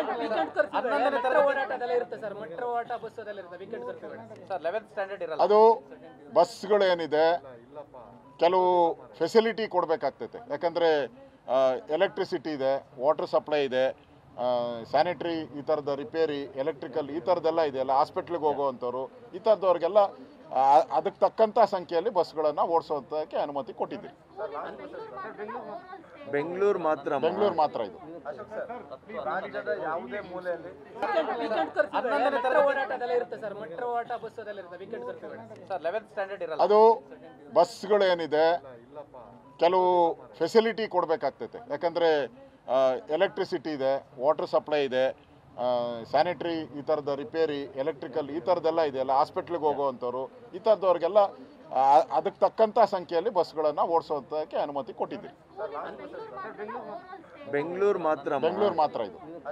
ಹನ್ನೊಂದನೇ ತರಗತಿ ಓಡಾಟದೆಲ್ಲ ಇರುತ್ತೆ ಸರ್ ಮೆಟ್ರೋ ಓಡಾಟ ಬಸ್ ಅದೆಲ್ಲ ಇರುತ್ತೆ weekend curfew sir eleventh standard ಇರಲ್ಲ ಅದು ಬಸ್ಗಳೇನಿದೆ ಕೆಲವು ಫೆಸಿಲಿಟಿ ಕೊಡಬೇಕಾಗ್ತೈತೆ ಯಾಕಂದರೆ ಎಲೆಕ್ಟ್ರಿಸಿಟಿ ಇದೆ ವಾಟರ್ ಸಪ್ಲೈ ಇದೆ ಸ್ಯಾನಿಟ್ರಿ ಈ ಥರದ ರಿಪೇರಿ ಎಲೆಕ್ಟ್ರಿಕಲ್ ಈ ಥರದ್ದೆಲ್ಲ ಇದೆಯಲ್ಲ ಹಾಸ್ಪಿಟ್ಲಿಗೆ ಹೋಗುವಂಥವ್ರು ಈ ಥರದವ್ರಿಗೆಲ್ಲ ಆ, ಅದಕ್ಕೆ ತಕ್ಕಂಥ ಸಂಖ್ಯೆಯಲ್ಲಿ ಬಸ್ಗಳನ್ನು ಓಡಿಸೋದಕ್ಕೆ ಅನುಮತಿ ಕೊಟ್ಟಿದ್ದೀವಿ ಬೆಂಗಳೂರು ಮಾತ್ರ ಬೆಂಗಳೂರು ಮಾತ್ರ ಇದು ರಾಜ್ಯದ ಯಾವುದೇ ಮೂಲೆಯಲ್ಲಿ ವೀಕೆಂಡ್ ಕರ್ಫ್ಯೂ ಹನ್ನೊಂದನೇ ತರಗತಿ ಓಡಾಟದೆಲ್ಲ ಇರುತ್ತೆ ಸರ್ ಮೆಟ್ರೋ ಓಡಾಟ ಬಸ್ ಅದೆಲ್ಲ ಇರುತ್ತೆ weekend curfew sir eleventh standard ಇರಲ್ಲ ಅದು ಬಸ್ಗಳೇನಿದೆ ಕೆಲವು ಫೆಸಿಲಿಟಿ ಕೊಡಬೇಕಾಗ್ತೈತೆ ಯಾಕಂದರೆ ಎಲೆಕ್ಟ್ರಿಸಿಟಿ ಇದೆ ವಾಟರ್ ಸಪ್ಲೈ ಇದೆ ಸ್ಯಾನಿಟ್ರಿ ಈ ಥರದ ರಿಪೇರಿ ಎಲೆಕ್ಟ್ರಿಕಲ್ ಈ ಥರದ್ದೆಲ್ಲ ಇದೆಯಲ್ಲ ಹಾಸ್ಪಿಟ್ಲಿಗೆ ಹೋಗುವಂಥವ್ರು ಈ ಥರದವ್ರಿಗೆಲ್ಲ ಆ, ಅದಕ್ಕೆ ತಕ್ಕಂಥ ಸಂಖ್ಯೆಯಲ್ಲಿ ಬಸ್ಗಳನ್ನು ಓಡಿಸೋದಕ್ಕೆ ಅನುಮತಿ ಕೊಟ್ಟಿದ್ದೀವಿ ಬೆಂಗಳೂರು ಮಾತ್ರ ಬೆಂಗಳೂರು ಮಾತ್ರ ಇದು